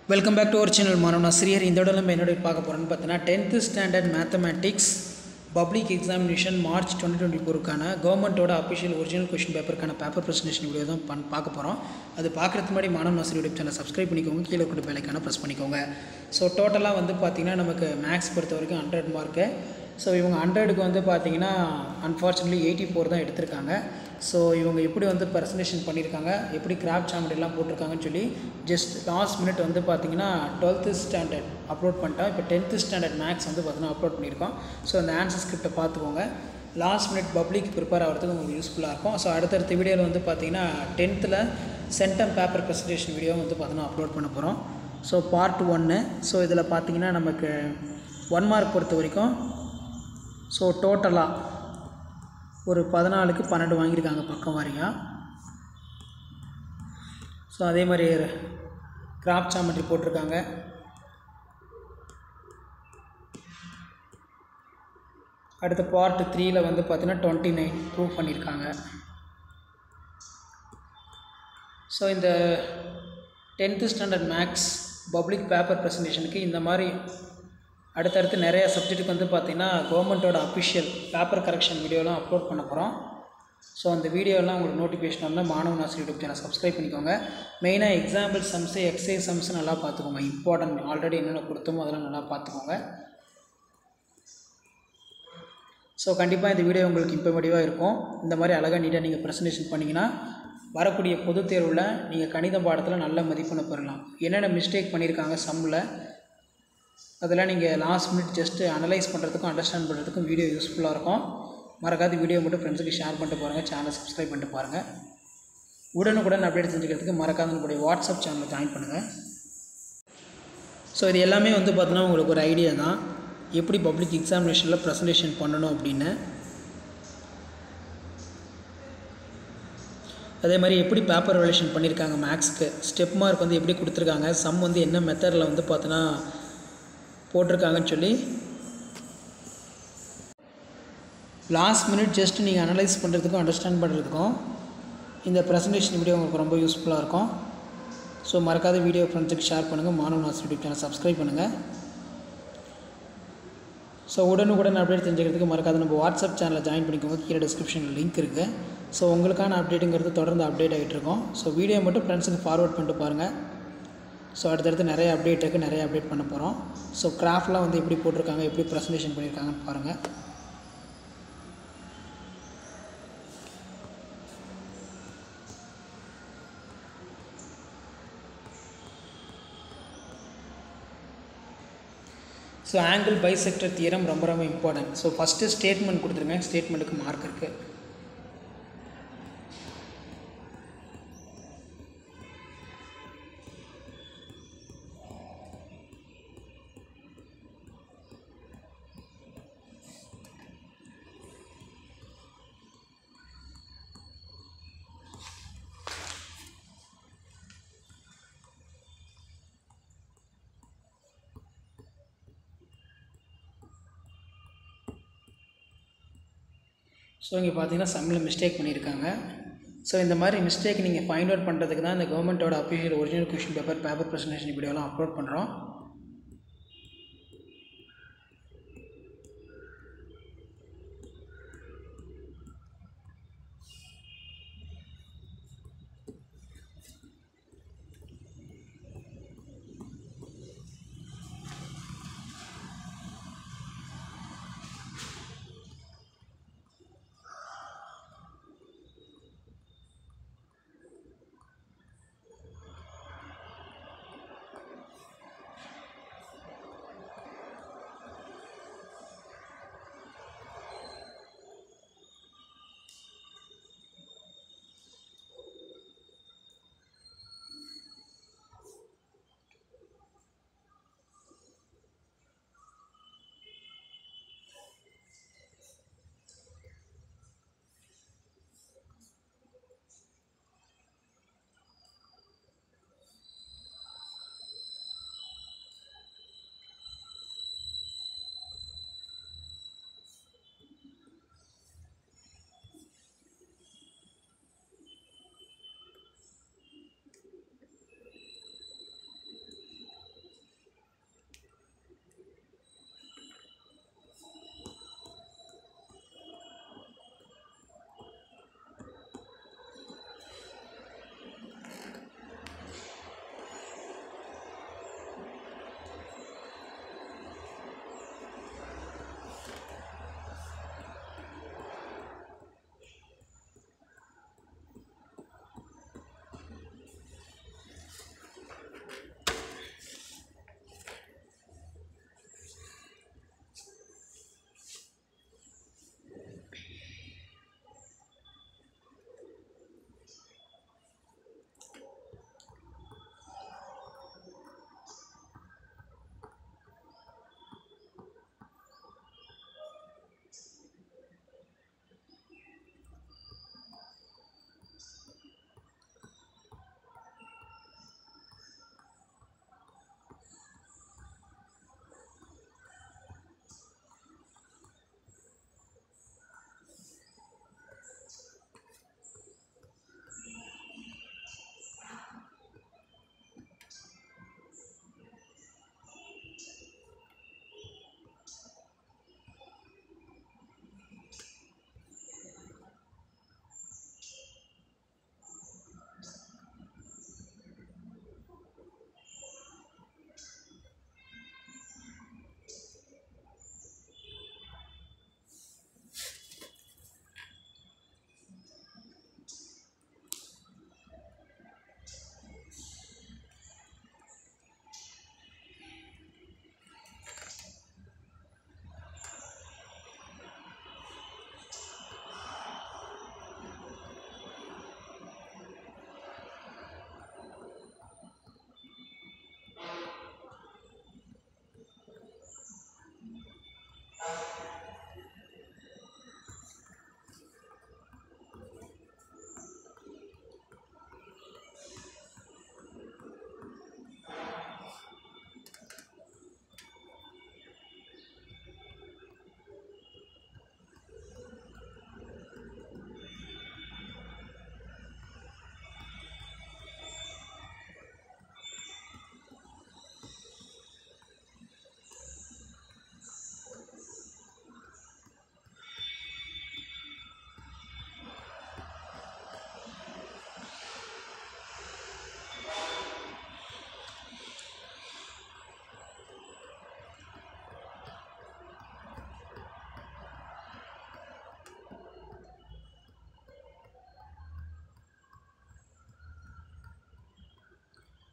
welcome back to our channel Maanavan Aasiriyar இந்த விட நம்ம என்னோட பார்க்க போகிறோம்னு பார்த்தீங்கன்னா tenth standard mathematics public examination March twenty twenty ஃபோருக்கான கவர்மெண்ட்டோட அஃபிஷியல் ஒரிஜினல் கொஷின் பேப்பருக்கான பேப்பர் ப்ரெசன்டேஷன் வீடியோ தான் பண் பார்க்க போகிறோம் அது பார்க்குறதுக்கு முன்னாடி மாணவன் ஆசிரியர் யூடியூப் சேனல் சப்ஸ்கிரைப் பண்ணிக்கோங்க கீழே கூட பெல்லைக்கான ப்ரெஸ் பண்ணிக்கோங்க ஸோ டோட்டலாக வந்து பார்த்திங்கன்னா நமக்கு மேக்ஸ் பொறுத்த வரைக்கும் ஹண்ட்ரட் மார்க்கு ஸோ இவங்க ஹண்ட்ரடுக்கு வந்து பார்த்தீங்கன்னா அன்ஃபார்ச்சுனேட்லி எயிட்டி ஃபோர் தான் எடுத்திருக்காங்க ஸோ இவங்க எப்படி வந்து ப்ரெசன்டேஷன் பண்ணியிருக்காங்க எப்படி கிராஃப்ட் சாமெடிலாம் போட்டிருக்காங்கன்னு சொல்லி ஜஸ்ட் லாஸ்ட் மினிட் வந்து பார்த்தீங்கன்னா டுவெல்த்து ஸ்டாண்டர்ட் அப்லோட் பண்ணிட்டோம் இப்போ டென்த்து ஸ்டாண்டர்ட் மேக்ஸ் வந்து பார்த்தீங்கன்னா அப்லோட் பண்ணியிருக்கோம் ஸோ அந்த ஆன்சர் ஸ்கிரிப்டை பார்த்துக்கோங்க லாஸ்ட் மினிட் பப்ளிக் ப்ரிப்பேர் ஆகிறதுக்கு உங்களுக்கு யூஸ்ஃபுல்லாக இருக்கும் ஸோ அடுத்தடுத்த வீடியோவில் வந்து பார்த்தீங்கன்னா டென்த்தில் சென்டம் பேப்பர் ப்ரெசன்டேஷன் வீடியோ வந்து பார்த்தீங்கன்னா அப்லோட் பண்ண போகிறோம் ஸோ பார்ட் ஒன்று ஸோ இதில் பார்த்தீங்கன்னா நமக்கு ஒன் மார்க் பொறுத்த வரைக்கும் ஸோ டோட்டலாக ஒரு பதினாலுக்கு பன்னெண்டு வாங்கியிருக்காங்க பக்கம் வாரியாக ஸோ அதே மாதிரி கிராப் சாமெட்ரி போட்டிருக்காங்க அடுத்த பார்ட் த்ரீயில் வந்து பார்த்தீங்கன்னா டுவெண்ட்டி நைன் ப்ரூவ் பண்ணியிருக்காங்க ஸோ இந்த tenth standard maths public paper ப்ரெசன்டேஷனுக்கு இந்த மாதிரி அடுத்தடுத்து நிறைய சப்ஜெக்ட்டுக்கு வந்து பார்த்திங்கன்னா கவர்மெண்ட்டோட அஃபிஷியல் பேப்பர் கரெக்ஷன் வீடியோலாம் அப்லோட் பண்ண போகிறோம் ஸோ அந்த வீடியோலாம் உங்களுக்கு நோட்டிஃபிகேஷன் வந்தால் மாணவன் ஆசிரியர் யூடியூப் சேனல் சப்ஸ்கிரைப் பண்ணிக்கோங்க மெயினாக எக்ஸாம்பிள் சம்ஸு எக்ஸைஸ் சம்ஸ் நல்லா பார்த்துக்கோங்க இம்பார்ட்டன்ட் ஆல்ரெடி என்னென்ன கொடுத்தோமோ அதெல்லாம் நல்லா பார்த்துக்கோங்க ஸோ கண்டிப்பாக இந்த வீடியோ உங்களுக்கு இம்ப்ரமேட்டிவாக இருக்கும் இந்த மாதிரி அழகாக நீட்டாக நீங்கள் ப்ரெசன்டேஷன் பண்ணிங்கன்னா வரக்கூடிய பொதுத் தேர்வில் நீங்கள் கணித பாடத்தில் நல்ல மதிப்பெண்ணை பெறலாம் என்னென்ன மிஸ்டேக் பண்ணியிருக்காங்க சம்மில் அதெல்லாம் நீங்கள் லாஸ்ட் மினிட் ஜஸ்ட்டு அனலைஸ் பண்ணுறதுக்கும் அண்டர்ஸ்டாண்ட் பண்ணுறதுக்கும் வீடியோ யூஸ்ஃபுல்லாக இருக்கும் மறக்காத வீடியோ மட்டும் ஃப்ரெண்ட்ஸுக்கு ஷேர் பண்ணிட்டு பாருங்கள் சேனலை சப்ஸ்கிரைப் பண்ணிட்டு பாருங்கள் உடனுக்குடன் அப்டேட் செஞ்சுக்கிறதுக்கு மறக்காத நம்மளுடைய வாட்ஸ்அப் சேனலில் ஜாயின் பண்ணுங்கள் ஸோ இது எல்லாமே வந்து பார்த்தீங்கன்னா உங்களுக்கு ஒரு ஐடியா தான் எப்படி பப்ளிக் எக்ஸாமினேஷனில் ப்ரெசன்டேஷன் பண்ணணும் அப்படின்னு அதே மாதிரி எப்படி பேப்பர் ரிலேஷன் பண்ணியிருக்காங்க மேக்ஸ்க்கு ஸ்டெப் மார்க் வந்து எப்படி கொடுத்துருக்காங்க சம் வந்து என்ன மெத்தடில் வந்து பார்த்தோன்னா போட்டிருக்காங்கன்னு சொல்லி லாஸ்ட் மினிட் ஜஸ்ட் நீங்கள் அனலைஸ் பண்ணுறதுக்கும் அண்டர்ஸ்டாண்ட் பண்ணுறதுக்கும் இந்த ப்ரெசன்டேஷன் வீடியோ உங்களுக்கு ரொம்ப யூஸ்ஃபுல்லாக இருக்கும் ஸோ மறக்காத வீடியோ ஃப்ரெண்ட்ஸுக்கு ஷேர் பண்ணுங்கள் Maanavan Aasiriyar YouTube channel subscribe பண்ணுங்கள் ஸோ உடனுக்குடன் அப்டேட் தெரிஞ்சுக்கிறதுக்கு மறக்காத நம்ம வாட்ஸ்அப் சேனலில் ஜாயின் பண்ணிக்கோங்க கீழே டிஸ்கிரிப்ஷனில் லிங்க் இருக்குது ஸோ உங்களுக்கான அப்டேட்டுங்கிறது தொடர்ந்து அப்டேட் ஆகிட்டு இருக்கோம் ஸோ வீடியோ மட்டும் ஃப்ரெண்ட்ஸுக்கு ஃபார்வர்ட் பண்ணிட்டு பாருங்கள் ஸோ அடுத்தடுத்து நிறைய அப்டேட் இருக்குது நிறைய அப்டேட் பண்ண போகிறோம் ஸோ கிராஃப்ட்லாம் வந்து எப்படி போட்டிருக்காங்க எப்படி ப்ரெசன்டேஷன் பண்ணியிருக்காங்கன்னு பாருங்கள் ஸோ ஆங்கிள் பைசெக்டர் தியரம் ரொம்ப ரொம்ப இம்பார்ட்டன்ட் ஸோ ஃபஸ்ட்டு ஸ்டேட்மெண்ட் கொடுத்துருங்க ஸ்டேட்மெண்ட்டுக்கு மார்க் இருக்குது ஸோ இங்கே பார்த்தீங்கன்னா சம்மில் மிஸ்டேக் பண்ணியிருக்காங்க ஸோ இந்த மாதிரி மிஸ்டேக் நீங்கள் ஃபைண்ட் அவுட் பண்ணுறதுக்கு தான் இந்த கவர்மெண்ட்டோட official original question paper paper presentation வீடியோலாம் அப்லோட் பண்ணுறோம்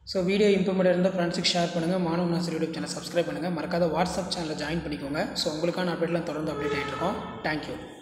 ஸோ வீடியோ இம்ப்ரூவ்மெண்ட் இருந்தால் ஃப்ரெண்ட்ஸுக்கு ஷேர் பண்ணுங்கள் மாணவ நாசர் யூடியூப் சேனல் சப்ஸ்கிரைப் பண்ணுங்கள் மறக்காத வாட்ஸ்அப் சேனலில் ஜாயின் பண்ணிக்கோங்க ஸோ உங்களுக்கான அப்டேட்லாம் தொடர்ந்து அப்டேட் ஆகிட்டு இருக்கோம் தேங்க்யூ